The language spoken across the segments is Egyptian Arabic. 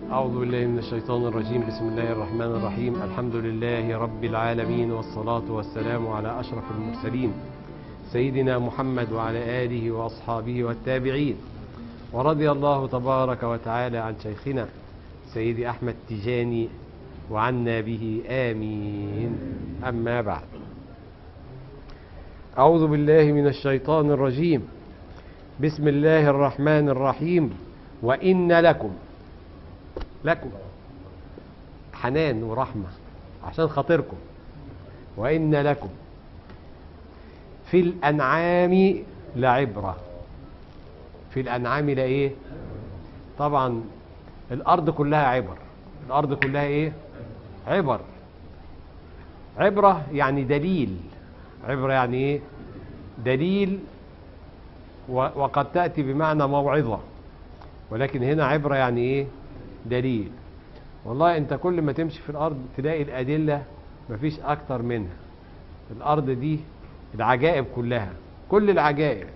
أعوذ بالله من الشيطان الرجيم بسم الله الرحمن الرحيم الحمد لله رب العالمين والصلاة والسلام على أشرف المرسلين سيدنا محمد وعلى آله وأصحابه والتابعين ورضي الله تبارك وتعالى عن شيخنا سيدي أحمد تجاني وعنا به آمين أما بعد أعوذ بالله من الشيطان الرجيم بسم الله الرحمن الرحيم وإن لكم لكم حنان ورحمة عشان خاطركم وإن لكم في الأنعام لعبرة في الأنعام لإيه طبعا الأرض كلها عبر الأرض كلها إيه عبر عبرة يعني دليل عبرة يعني إيه دليل و- وقد تأتي بمعنى موعظة ولكن هنا عبرة يعني إيه دليل والله انت كل ما تمشي في الارض تلاقي الادله مفيش اكتر منها الارض دي العجائب كلها كل العجائب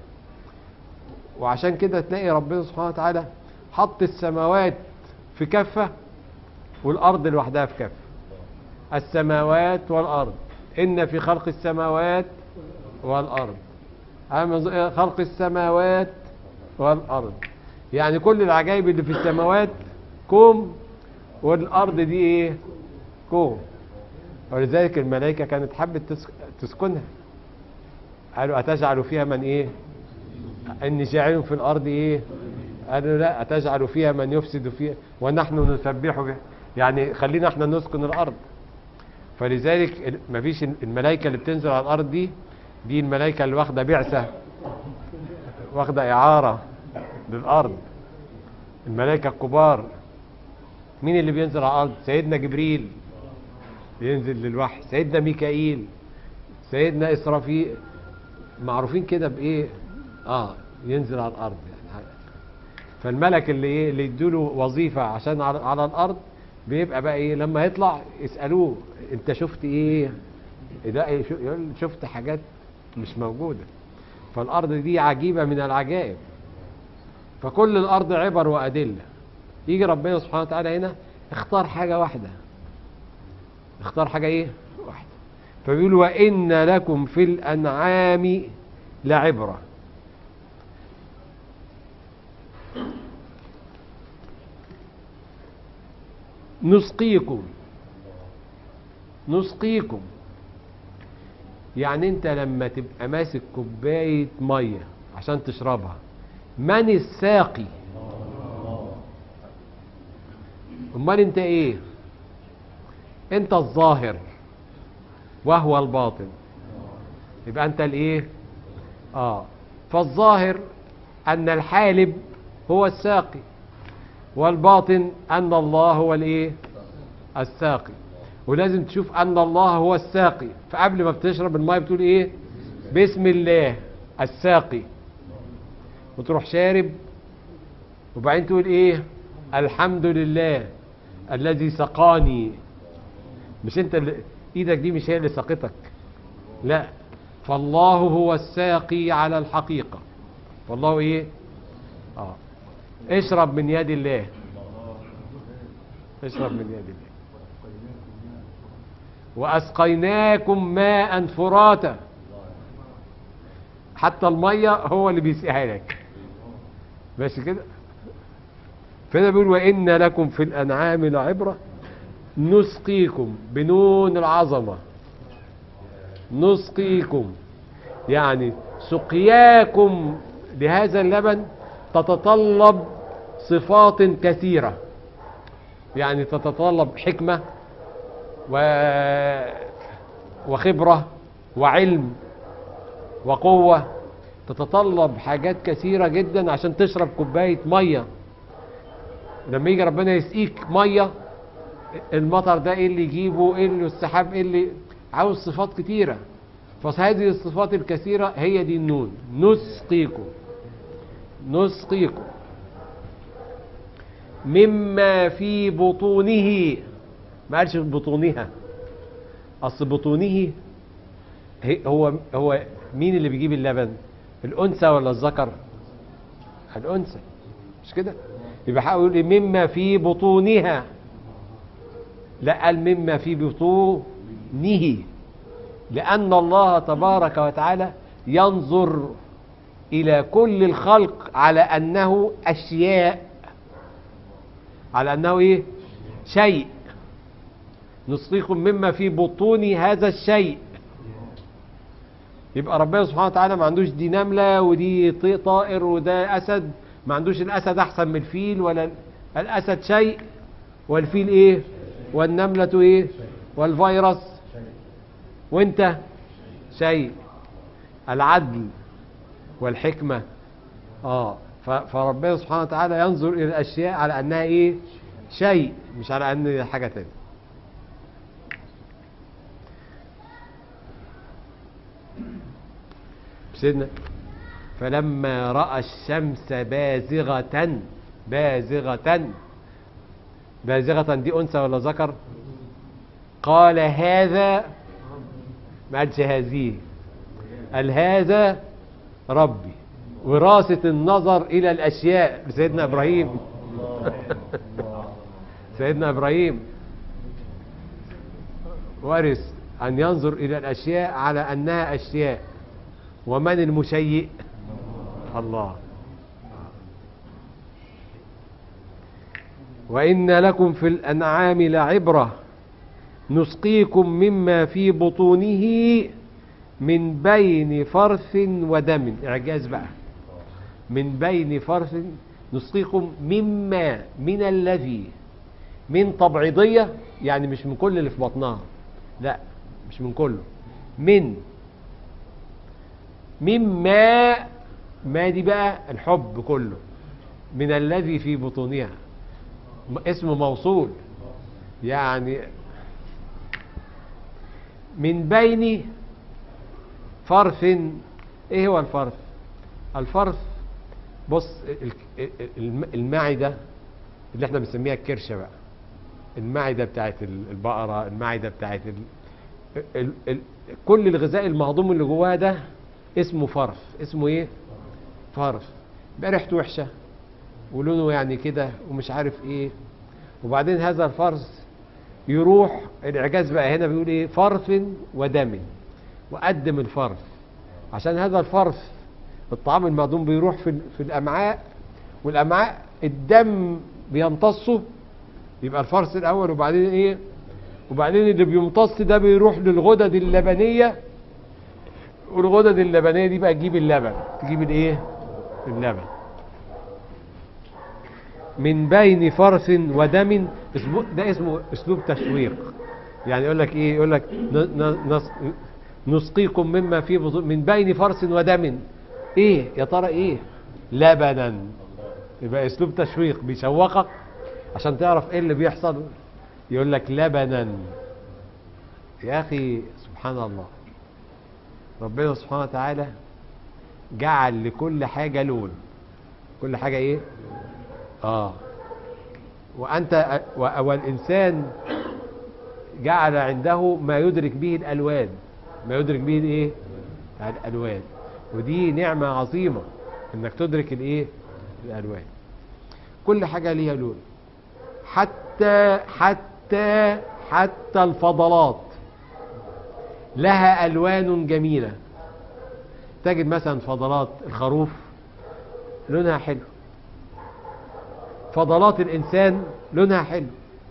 وعشان كده تلاقي ربنا سبحانه وتعالى حط السماوات في كفه والارض لوحدها في كفه السماوات والارض ان في خلق السماوات والارض أما خلق السماوات والارض يعني كل العجائب اللي في السماوات كوم والارض دي ايه كوم ولذلك الملائكه كانت حبت تسك- تسكنها قالوا اتجعل فيها من ايه اني جاعل في الارض ايه قالوا لا اتجعل فيها من يفسد فيها ونحن نسبح به يعني خلينا احنا نسكن الارض فلذلك ال- مفيش الملائكه اللي بتنزل على الارض دي دي الملائكه اللي واخده بعثه واخده اعاره للارض الملائكه الكبار مين اللي بينزل على الارض سيدنا جبريل ينزل للوحي سيدنا ميكائيل سيدنا اسرافيل معروفين كده بايه اه ينزل على الارض يعني فالملك اللي ايه اللي يدوله وظيفه عشان على, على الارض بيبقى بقى ايه لما يطلع يسالوه انت شفت ايه ده إيه شو- يقول شفت حاجات مش موجوده فالارض دي عجيبه من العجائب فكل الارض عبر وادله يجي ربنا سبحانه وتعالى هنا اختار حاجه واحده اختار حاجه ايه واحده فبيقول وان لكم في الانعام لعبره نسقيكم نسقيكم يعني انت لما تبقى ماسك كوبايه ميه عشان تشربها من الساقي امال انت ايه انت الظاهر وهو الباطن يبقى انت الايه اه فالظاهر ان الحالب هو الساقي والباطن ان الله هو الايه الساقي ولازم تشوف ان الله هو الساقي فقبل ما بتشرب الميه بتقول ايه بسم الله الساقي وتروح شارب وبعدين تقول ايه الحمد لله الذي سقاني مش انت اللي ايدك دي مش هي اللي سقتك لا فالله هو الساقي على الحقيقة فالله ايه اه اشرب من يد الله اشرب من يد الله واسقيناكم ماء فراتا حتى الميه هو اللي بيسقيها لك ماشي كده فهنا بيقول وان لكم في الانعام لعبره نسقيكم بنون العظمه نسقيكم يعني سقياكم لهذا اللبن تتطلب صفات كثيره يعني تتطلب حكمه و... وخبره وعلم وقوه تتطلب حاجات كثيره جدا عشان تشرب كوبايه ميه لما يجي ربنا يسقيك ميه المطر ده ايه اللي يجيبه ايه اللي السحاب ايه اللي عاوز صفات كتيره فهذه الصفات الكثيره هي دي النون نسقيكم نسقيكم مما في بطونه ما قالش بطونها اصل بطونه هي- هو هو مين اللي بيجيب اللبن الانثى ولا الذكر الانثى مش كده يبقى هقول إيه؟ مما في بطونها لا قال مما في بطونه لأن الله تبارك وتعالى ينظر إلى كل الخلق على أنه أشياء على أنه إيه شيء نسقيكم مما في بطون هذا الشيء يبقى ربنا سبحانه وتعالى ما عندوش دي نملة ودي طي- طائر وده أسد ما عندوش الأسد أحسن من الفيل ولا ال- الأسد شيء والفيل إيه والنملة إيه والفيروس وانت شيء العدل والحكمة اه ف- فربنا سبحانه وتعالى ينظر إلى الأشياء على أنها إيه شيء مش على أن حاجة تانية سيدنا فلما رأى الشمس بازغة بازغة بازغة دي أنثى ولا ذكر قال هذا ما قالش هذه قال هذا ربي وراثة النظر إلى الأشياء سيدنا إبراهيم سيدنا إبراهيم ورث أن ينظر إلى الأشياء على أنها أشياء ومن المشيء الله وإن لكم في الأنعام لعبرة نسقيكم مما في بطونه من بين فرث ودم إعجاز بقى من بين فرث نسقيكم مما من الذي من تبعيضية يعني مش من كل اللي في بطنها لا مش من كله من مما ما دي بقى الحب كله من الذي في بطونها م- اسم موصول يعني من بين فرث ايه هو الفرث الفرث بص ال- ال- الم- المعدة اللي احنا بنسميها الكرشة بقى المعدة بتاعت ال- البقرة المعدة بتاعت ال... ال... ال... كل الغذاء المهضوم اللي جواها ده اسمه فرث اسمه ايه فرث بقى ريحته وحشة ولونه يعني كده ومش عارف ايه وبعدين هذا الفرث يروح الاعجاز بقى هنا بيقول ايه فرث ودم وقدم الفرث عشان هذا الفرث الطعام المهضوم بيروح في ال- في الامعاء والامعاء الدم بيمتصه يبقى الفرث الاول وبعدين ايه وبعدين اللي بيمتص ده بيروح للغدد اللبنيه والغدد اللبنيه دي بقى تجيب اللبن تجيب الايه اللبن من بين فرث ودم اسمه ده اسمه اسلوب تشويق يعني يقول لك ايه يقول لك ن- ن- نس- نسقيكم مما في بطون من بين فرث ودم ايه يا ترى ايه لبنا يبقى اسلوب تشويق بيشوقك عشان تعرف ايه اللي بيحصل يقول لك لبنا يا اخي سبحان الله ربنا سبحانه وتعالى جعل لكل حاجة لون كل حاجة ايه اه وانت و- والانسان جعل عنده ما يدرك به الالوان ما يدرك به الايه الالوان ودي نعمة عظيمة انك تدرك الايه الالوان كل حاجة ليها لون حتى حتى حتى الفضلات لها الوان جميلة تجد مثلا فضلات الخروف لونها حلو فضلات الانسان لونها حلو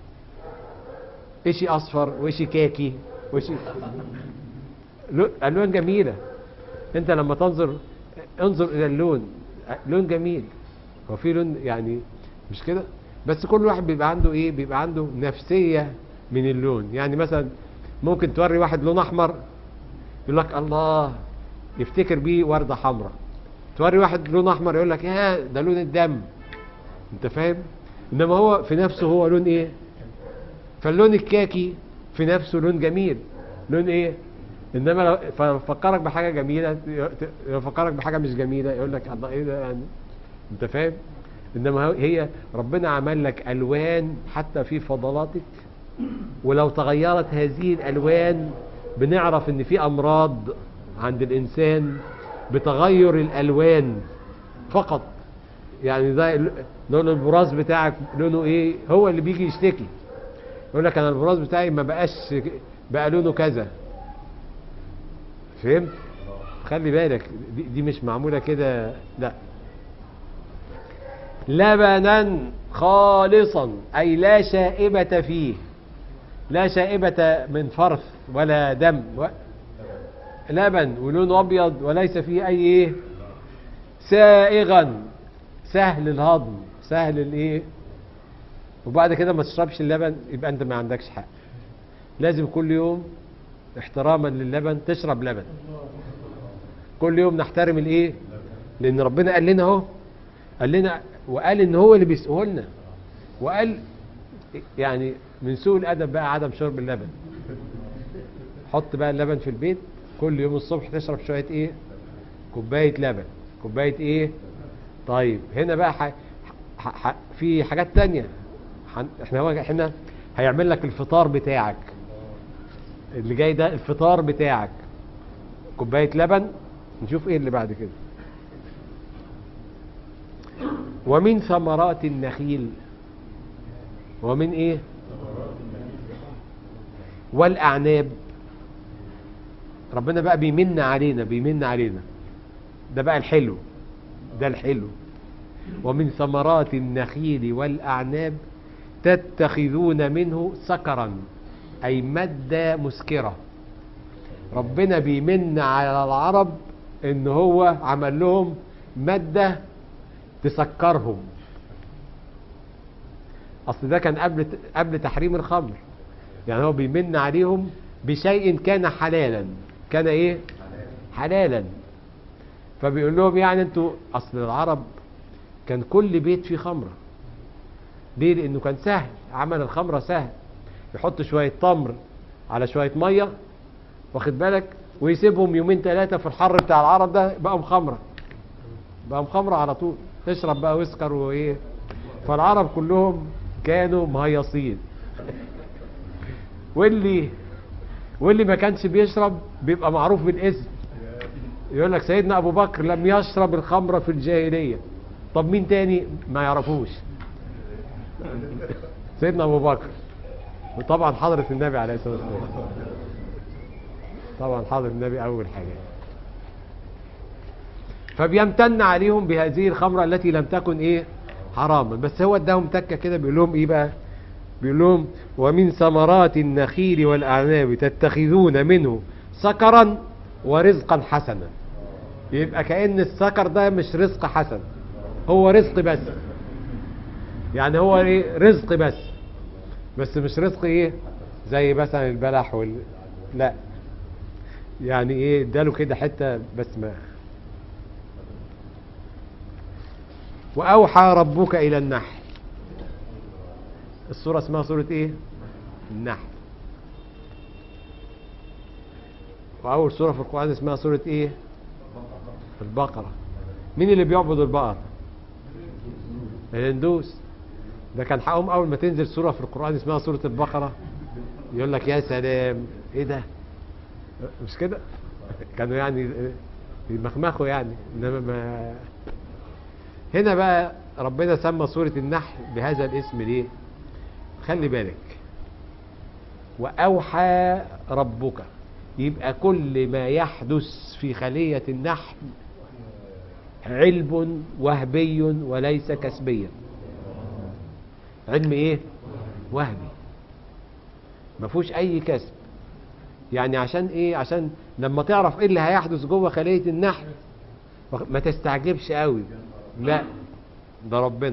اشي اصفر واشي كاكي واشي لو- الوان جميله انت لما تنظر انظر الى اللون لون جميل هو في لون يعني مش كده بس كل واحد بيبقى عنده ايه بيبقى عنده نفسيه من اللون يعني مثلا ممكن توري واحد لون احمر يقول لك الله يفتكر بيه ورده حمراء توري واحد لون احمر يقول لك يا ده لون الدم انت فاهم انما هو في نفسه هو لون ايه فاللون الكاكي في نفسه لون جميل لون ايه انما لو ففكرك بحاجه جميله يفكرك بحاجه مش جميله يقول لك الله ايه ده يعني انت فاهم انما هو- هي ربنا عمل لك الوان حتى في فضلاتك ولو تغيرت هذه الالوان بنعرف ان في امراض عند الانسان بتغير الالوان فقط يعني ده ال- لون البراز بتاعك لونه ايه هو اللي بيجي يشتكي يقول لك انا البراز بتاعي ما بقاش بقى لونه كذا فهمت خلي بالك دي, دي مش معموله كده لا لبنا خالصا اي لا شائبه فيه لا شائبه من فرث ولا دم و... لبن ولونه ابيض وليس فيه اي ايه سائغا سهل الهضم سهل الايه وبعد كده ما تشربش اللبن يبقى انت ما عندكش حق لازم كل يوم احتراما للبن تشرب لبن كل يوم نحترم الايه لان ربنا قال لنا اهو قال لنا وقال ان هو اللي بيسقه لنا وقال يعني من سوء الادب بقى عدم شرب اللبن حط بقى اللبن في البيت كل يوم الصبح تشرب شويه ايه كوبايه لبن كوبايه ايه طيب هنا بقى ح... ح... ح... في حاجات تانية حن... احنا هو احنا هيعمل لك الفطار بتاعك اللي جاي ده الفطار بتاعك كوبايه لبن نشوف ايه اللي بعد كده ومن ثمرات النخيل ومن ايه والاعناب ربنا بقى بيمن علينا بيمن علينا ده بقى الحلو ده الحلو ومن ثمرات النخيل والأعناب تتخذون منه سكرا أي مادة مسكرة ربنا بيمن على العرب ان هو عمل لهم مادة تسكرهم اصل ده كان قبل قبل تحريم الخمر يعني هو بيمن عليهم بشيء كان حلالا كان ايه حلالا فبيقول لهم يعني انتوا اصل العرب كان كل بيت فيه خمره ليه لانه كان سهل عمل الخمره سهل يحط شويه تمر على شويه ميه واخد بالك ويسيبهم يومين ثلاثه في الحر بتاع العرب ده بقوا خمره بقوا خمره على طول تشرب بقى ويسكر وايه فالعرب كلهم كانوا مهيصين واللي واللي ما كانش بيشرب بيبقى معروف بالاسم يقول لك سيدنا ابو بكر لم يشرب الخمر في الجاهليه طب مين تاني ما يعرفوش سيدنا ابو بكر وطبعا حضره النبي عليه الصلاه والسلام طبعا حضره النبي اول حاجه فبيمتن عليهم بهذه الخمره التي لم تكن ايه حراما بس هو اداهم تكه كده بيقول لهم ايه بقى بيقول لهم ومن ثمرات النخيل والاعناب تتخذون منه سكرا ورزقا حسنا يبقى كأن السكر ده مش رزق حسن هو رزق بس يعني هو ايه رزق بس بس مش رزق ايه زي مثلا البلح وال لا يعني ايه اداله كده حته بس ما واوحى ربك الى النحل السوره اسمها سوره ايه النحل واول سوره في القران اسمها سوره ايه البقره مين اللي بيعبد البقر الهندوس ده كان حقهم اول ما تنزل سوره في القران اسمها سوره البقره يقول لك يا سلام ايه ده مش كده كانوا يعني يمخمخوا يعني انما ما هنا بقى ربنا سمى سوره النحل بهذا الاسم ليه خلي بالك واوحى ربك يبقى كل ما يحدث في خليه النحل علم وهبي وليس كسبيا علم ايه وهبي ما فيهوش اي كسب يعني عشان ايه عشان لما تعرف ايه اللي هيحدث جوه خليه النحل ما تستعجبش قوي لا ده ربنا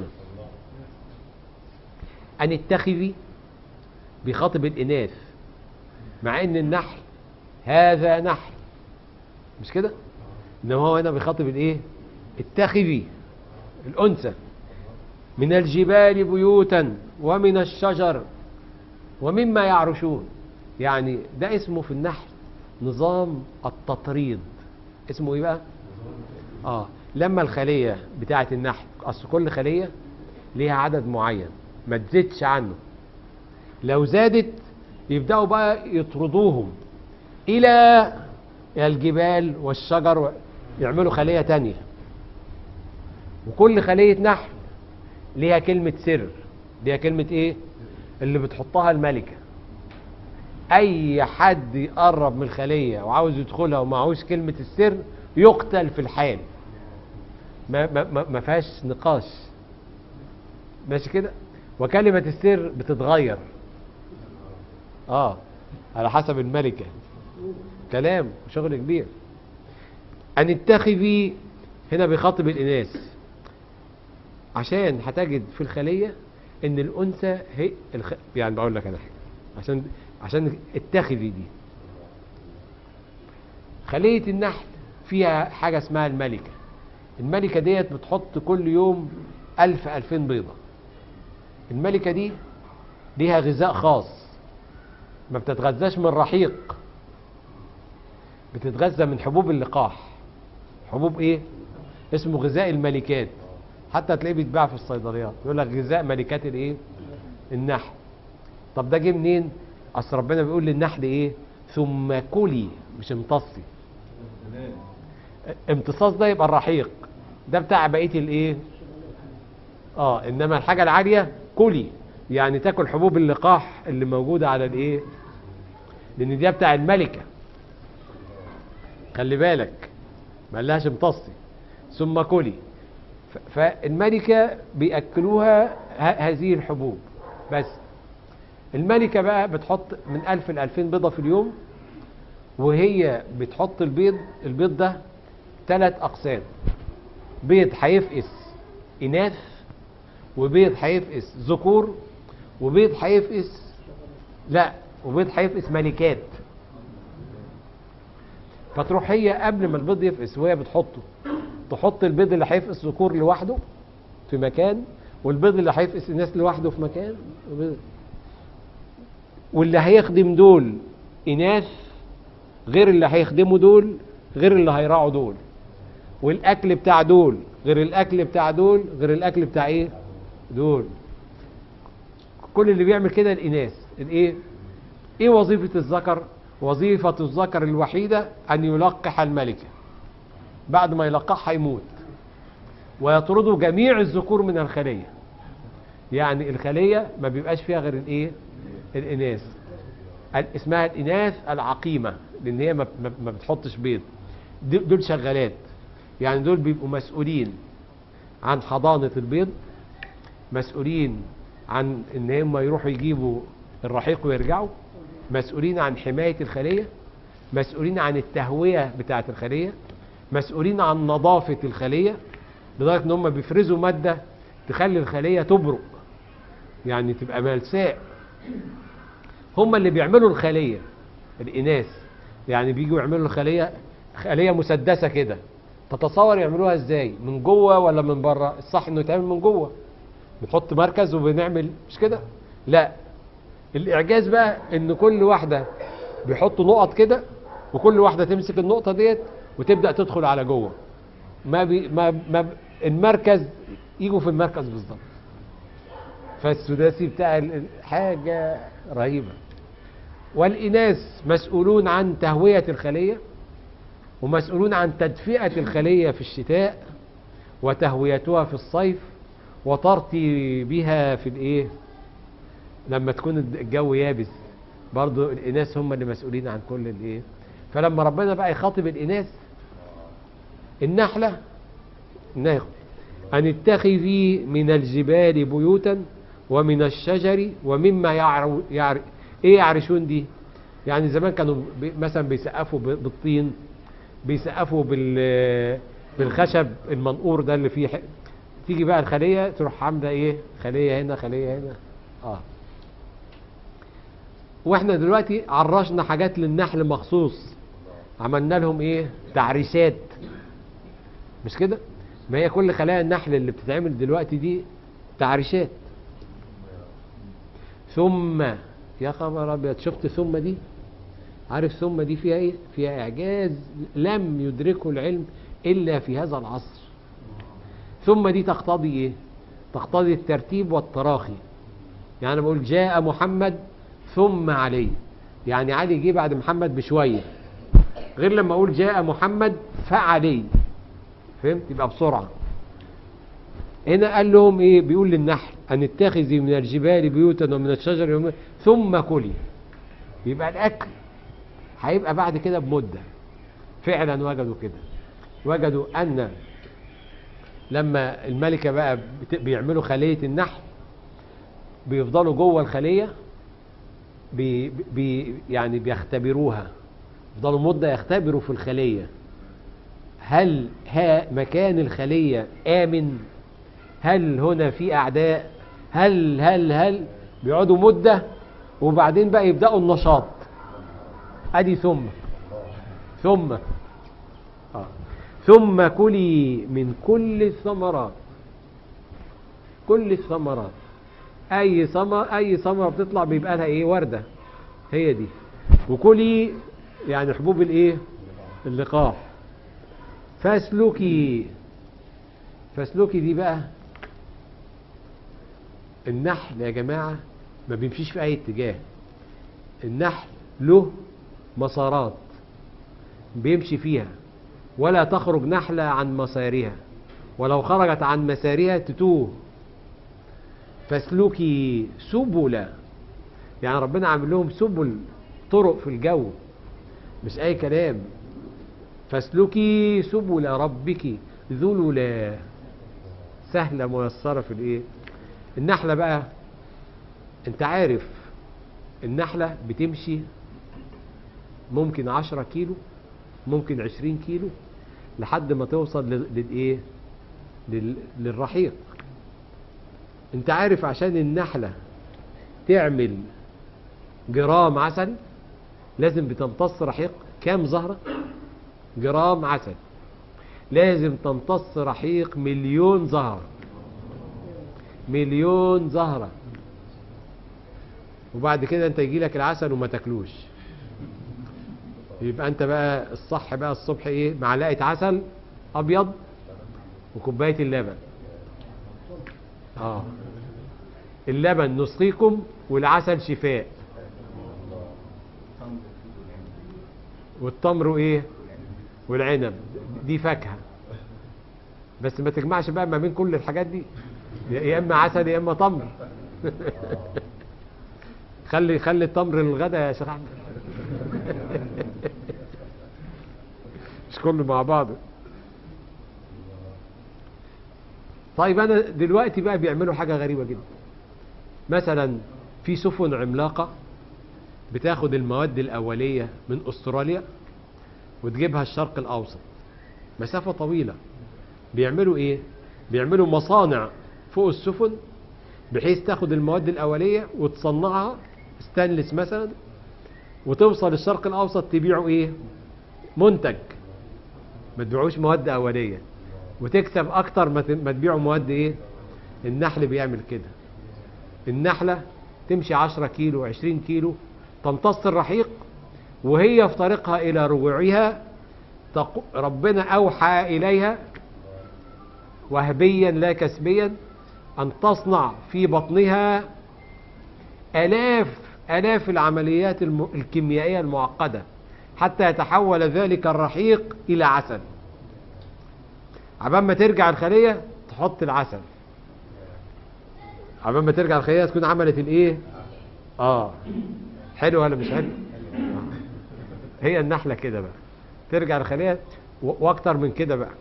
ان اتخذي بخاطب الاناث مع ان النحل هذا نحل مش كده انما هو هنا بيخاطب الايه اتخذي الانثى من الجبال بيوتا ومن الشجر ومما يعرشون يعني ده اسمه في النحل نظام التطريد اسمه ايه بقى اه لما الخليه بتاعه النحل اصل كل خليه ليها عدد معين ما تزيدش عنه لو زادت يبداوا بقى يطردوهم الى الجبال والشجر يعملوا خليه تانية وكل خلية نحل ليها كلمة سر ليها كلمة ايه اللي بتحطها الملكة اي حد يقرب من الخلية وعاوز يدخلها ومعهوش كلمة السر يقتل في الحال ما, ما, ما, ما فيهاش نقاش ماشي كده وكلمة السر بتتغير اه على حسب الملكة كلام وشغل كبير أن اتخذي هنا بيخاطب الإناث عشان هتجد في الخلية إن الأنثى هي الخ... يعني بقول لك أنا حاجة عشان عشان اتخذي دي خلية النحل فيها حاجة اسمها الملكة الملكة ديت بتحط كل يوم ألف ألفين بيضة الملكة دي ليها غذاء خاص ما بتتغذاش من رحيق بتتغذى من حبوب اللقاح حبوب ايه اسمه غذاء الملكات حتى تلاقيه بيتباع في الصيدليات يقول لك غذاء ملكات الايه النحل طب ده جه منين اصل ربنا بيقول للنحل ايه ثم كلي مش امتصي امتصاص ده يبقى الرحيق ده بتاع بقيه الايه اه انما الحاجه العاليه كلي يعني تاكل حبوب اللقاح اللي موجوده على الايه لان دي بتاع الملكه خلي بالك ما قالهاش امتصي ثم كلي ف- فالملكه بياكلوها ه- هذه الحبوب بس الملكه بقى بتحط من 1000 ل 2000 بيضه في اليوم وهي بتحط البيض البيض ده ثلاث اقسام بيض هيفقس اناث وبيض هيفقس ذكور وبيض هيفقس لا وبيض هيفقس ملكات فتروح هي قبل ما البيض يفقس وهي بتحطه تحط البيض اللي هيفقس ذكور لوحده في مكان والبيض اللي هيفقس اناث لوحده في مكان وبيض- واللي هيخدم دول اناث غير اللي هيخدموا دول غير اللي هيراعوا دول والاكل بتاع دول غير الاكل بتاع دول غير الاكل بتاع ايه دول كل اللي بيعمل كده الاناث الايه ايه وظيفة الذكر وظيفة الذكر الوحيدة ان يلقح الملكة بعد ما يلقحها يموت ويطردوا جميع الذكور من الخلية يعني الخلية ما بيبقاش فيها غير الايه الاناث ال- اسمها الاناث العقيمة لان هي ما ما- ما بتحطش بيض دي- دول شغالات يعني دول بيبقوا مسؤولين عن حضانة البيض مسؤولين عن ان هم يروحوا يجيبوا الرحيق ويرجعوا مسؤولين عن حماية الخلية مسؤولين عن التهوية بتاعة الخلية مسؤولين عن نظافة الخلية لدرجة ان هم بيفرزوا مادة تخلي الخلية تبرق يعني تبقى ملساء هم اللي بيعملوا الخلية الإناث يعني بيجوا يعملوا الخلية خلية مسدسة كده تتصور يعملوها ازاي من جوه ولا من بره الصح انه يتعمل من جوه بنحط مركز وبنعمل مش كده لا الاعجاز بقى ان كل واحدة بيحطوا نقط كده وكل واحدة تمسك النقطة ديت وتبدأ تدخل على جوه ما بي ما ما ب- المركز يجوا في المركز بالظبط فالسداسي بتاع ال- ال- حاجة رهيبة والإناث مسؤولون عن تهوية الخلية ومسؤولون عن تدفئة الخلية في الشتاء وتهويتها في الصيف وترطيبها في الايه لما تكون الد- الجو يابس برضو الإناث هم اللي مسؤولين عن كل الايه فلما ربنا بقى يخاطب الإناث النحلة النحلة أن اتخذي من الجبال بيوتا ومن الشجر ومما يعرو يعر ايه يعرشون دي يعني زمان كانوا بي مثلا بيسقفوا ب- بالطين بيسقفوا بال بالخشب المنقور ده اللي فيه ح- تيجي بقى الخلية تروح عاملة ايه خلية هنا خلية هنا اه واحنا دلوقتي عرشنا حاجات للنحل مخصوص عملنا لهم ايه تعريشات مش كده ما هي كل خلايا النحل اللي بتتعمل دلوقتي دي تعريشات ثم يا خبر ابيض شفت ثم دي عارف ثم دي فيها ايه فيها اعجاز لم يدركه العلم الا في هذا العصر ثم دي تقتضي ايه تقتضي الترتيب والتراخي يعني انا بقول جاء محمد ثم علي يعني علي جه بعد محمد بشويه غير لما اقول جاء محمد فعلي فهمت يبقى بسرعه هنا قال لهم ايه بيقول للنحل ان اتخذي من الجبال بيوتا ومن الشجر يوم ثم كلي يبقى الاكل هيبقى بعد كده بمده فعلا وجدوا كده وجدوا ان لما الملكه بقى بت- بيعملوا خليه النحل بيفضلوا جوه الخليه بي بي يعني بيختبروها يفضلوا مده يختبروا في الخليه هل ها مكان الخليه امن هل هنا في اعداء هل هل هل بيقعدوا مده وبعدين بقى يبداوا النشاط ادي ثم ثم آه. ثم كلي من كل الثمرات كل الثمرات اي ثمر اي ثمره بتطلع بيبقى لها ايه ورده هي دي وكلي يعني حبوب الايه اللقاح فاسلكي فاسلكي دي بقى النحل يا جماعة ما بيمشيش في أي اتجاه النحل له مسارات بيمشي فيها ولا تخرج نحلة عن مسارها ولو خرجت عن مسارها تتوه فاسلكي سبلا يعني ربنا عامل لهم سبل طرق في الجو مش أي كلام فاسلكي سبل ربك ذللا سهلة ميسرة في الايه النحلة بقى انت عارف النحلة بتمشي ممكن عشرة كيلو ممكن عشرين كيلو لحد ما توصل لل- للايه لل- للرحيق انت عارف عشان النحلة تعمل جرام عسل لازم بتمتص رحيق كام زهرة جرام عسل لازم تمتص رحيق مليون زهرة مليون زهرة وبعد كده انت يجي لك العسل وما تاكلوش يبقى انت بقى الصح بقى الصبح ايه معلقة عسل ابيض وكوباية اللبن اه اللبن نسقيكم والعسل شفاء والتمر ايه والعنب دي فاكهة بس ما تجمعش بقى ما بين كل الحاجات دي يا يا اما عسل يا اما تمر خلي خلي التمر للغدا يا شيخ احمد مش كله مع بعضه طيب انا دلوقتي بقى بيعملوا حاجه غريبه جدا مثلا في سفن عملاقه بتاخد المواد الاوليه من استراليا وتجيبها الشرق الاوسط مسافه طويله بيعملوا ايه بيعملوا مصانع فوق السفن بحيث تاخد المواد الاوليه وتصنعها ستانلس مثلا وتوصل الشرق الاوسط تبيعه ايه منتج ما تبيعوش مواد اوليه وتكسب اكتر ما ت- ما تبيعوا مواد ايه النحل بيعمل كده النحله تمشي 10 كيلو 20 كيلو تمتص الرحيق وهي في طريقها الى رجوعها تق... ربنا اوحى اليها وهبيا لا كسبيا ان تصنع في بطنها الاف الاف العمليات الم... الكيميائيه المعقده حتى يتحول ذلك الرحيق الى عسل عبال ما ترجع الخليه تحط العسل عبال ما ترجع الخليه تكون عملت الايه اه حلو ولا مش حلو آه. هي النحله كده بقى ترجع الخليه و- واكتر من كده بقى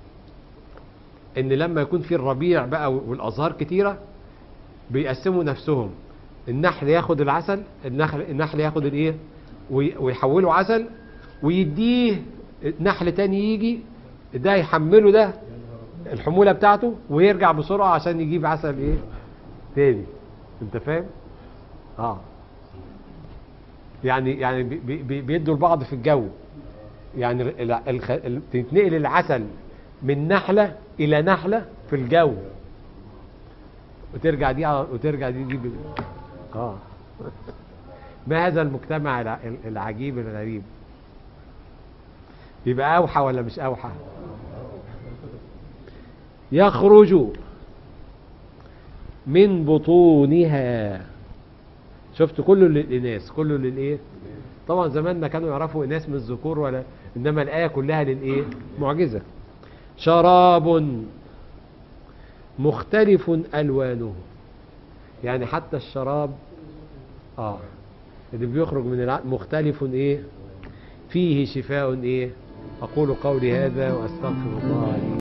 ان لما يكون في الربيع بقى والازهار كتيره بيقسموا نفسهم النحل ياخد العسل النحل النحل ياخد الايه وي- ويحوله عسل ويديه نحل تاني يجي ده يحمله ده الحموله بتاعته ويرجع بسرعه عشان يجيب عسل ايه تاني انت فاهم اه يعني يعني بي بي بيدوا لبعض في الجو يعني ال- الخ... ال- تتنقل العسل من نحله الى نحله في الجو وترجع دي على- وترجع دي دي ب... اه ما هذا المجتمع الع- العجيب الغريب يبقى اوحى ولا مش اوحى يخرج من بطونها شفت كله للإناث كله للإيه طبعا زمان ما كانوا يعرفوا إناث من الذكور ولا إنما الآية كلها للإيه معجزة شراب مختلف ألوانه يعني حتى الشراب اه اللي بيخرج من العقل مختلف ايه فيه شفاء ايه اقول قولي هذا واستغفر الله لي